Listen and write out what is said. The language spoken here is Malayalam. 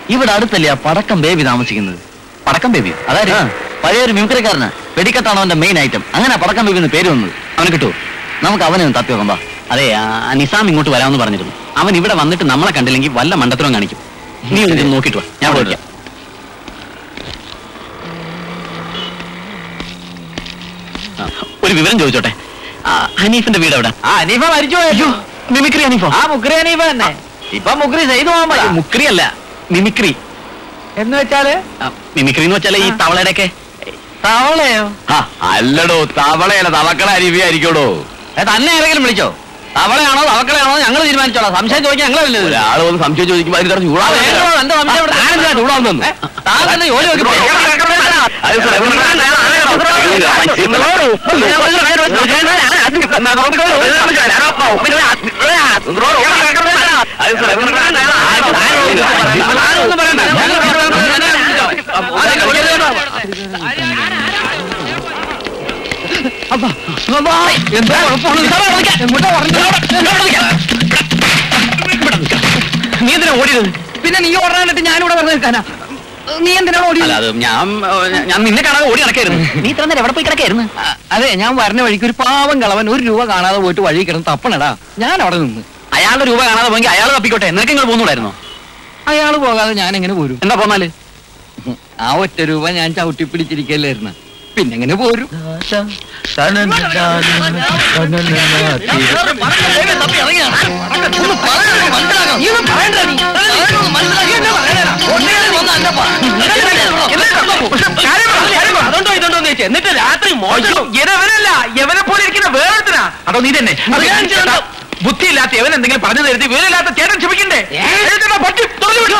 ഇവിടെ അടുത്തല്ലേ ആ പടക്കം ബേബി താമസിക്കുന്നത് പടക്കം ബേബി അതായത് പഴയൊരു മിമിക്രിക്കാരന് വെടിക്കെട്ടാണ് അവന്റെ മെയിൻ ഐറ്റം അങ്ങനെ പടക്കം ബേബി എന്ന് പേര് വന്നത് അവന് കിട്ടുമോ നമുക്ക് അവനെ ഒന്ന് തപ്പി നോക്കാം വാ അതെ ആ, ആ നിസാം ഇങ്ങോട്ട് വരാമെന്ന് പറഞ്ഞിരുന്നു അവൻ ഇവിടെ വന്നിട്ട് നമ്മളെ കണ്ടില്ലെങ്കിൽ വല്ല മണ്ടത്തരവും കാണിക്കും നീ ഒന്ന് ചെന്ന് നോക്കിട്ട് വാ ഞാൻ അവിടെ വിളിക്കാം ആ, ഒരു വിവരം ചോദിച്ചോട്ടെ ആ, ഹനീഫിന്റെ വീട് എവിടെ ആ അനീഫ മരിച്ചു അയ്യോ മിമിക്രി ഹനീഫോ ആ മുക്രി അനീഫ തന്നെ ഇപ്പൊ മുക്രി ചെയ്തു പോകാൻ അയ്യോ, മുക്രി അല്ല മിമിക്രി എന്ന് വെച്ചാല് ആ, മിമിക്രി എന്ന് വെച്ചാൽ ഈ തവളയുടെ ഒക്കെ തവളയോ അല്ലടോ തവളയല്ല തവക്കള അരുവി ആയിരിക്കോടോ ഏ, തന്നെ ആരെങ്കിലും വിളിച്ചോ തവളയാണോ തവക്കളയാണോ ഞങ്ങൾ തീരുമാനിച്ചോളാം സംശയം ചോദിക്കാൻ ഞങ്ങളല്ലേ ഇത്? ഒരാള് വന്ന് സംശയം ചോദിക്കുമ്പോ അതിന് ആ, വേഗം വാ, എന്താ സംശയം ഇവിടെ? ചൂടാവുന്നു ഏ, താൻ തന്നെ ജോലി നോക്കി പോ. ആരൊന്നും പറയണ്ട. എന്താ കുഴപ്പമാണ്? എങ്ങോട്ടാ പറഞ്ഞത്? നീ എന്തിനാ ഓടിയത് പിന്നെ നീ ഓടാനിട്ട് ഞാനിവിടെ വെറുതെ നിൽക്കാനാ നീ എന്തിനാ ഓടിയത് അല്ല അത് ഞാൻ ഏ, ഞാൻ നിന്നെ കാണാതെ ഓടി നടക്കായിരുന്നു നീ ഇത്ര നേരം എവിടെ പോയി കിടക്കായിരുന്നു അ- അതെ ഞാൻ വരുന്ന വഴിക്ക് ഒരു പാവം കളവൻ ഒരു രൂപ കാണാതെ പോയിട്ട് വഴി കിടന്ന് തപ്പണടാ ഞാൻ അവിടെ നിന്ന് അയാളുടെ രൂപ കാണാതെ പോയെങ്കിൽ അയാൾ തപ്പിക്കോട്ടെ നിനക്ക് ഇങ്ങോട്ട് പോകുന്നുണ്ടായിരുന്നോ അയാൾ പോകാതെ ഞാൻ എങ്ങനെ പോരും എന്താ പോന്നാല് ആ ഒറ്റ രൂപ ഞാൻ ചവിട്ടി പിടിച്ചിരിക്കല്ലായിരുന്നു പിന്നെ എങ്ങനെ പോരും അതുകൊണ്ടോ ഇതുണ്ടോ ചോദിച്ചു എന്നിട്ട് രാത്രി യവനല്ല യവനെ പോലെ ഇരിക്കുന്ന വേറൊരുത്തനാ അതോ നീ തന്നെ ബുദ്ധിയില്ലാത്ത യവൻ എന്തെങ്കിലും പറഞ്ഞു തരുത്തി വിവരമില്ലാത്ത ചേട്ടൻ ക്ഷമിക്കണ്ടേ എഴുതടാ, പട്ടി, തുറന്നു വിട്.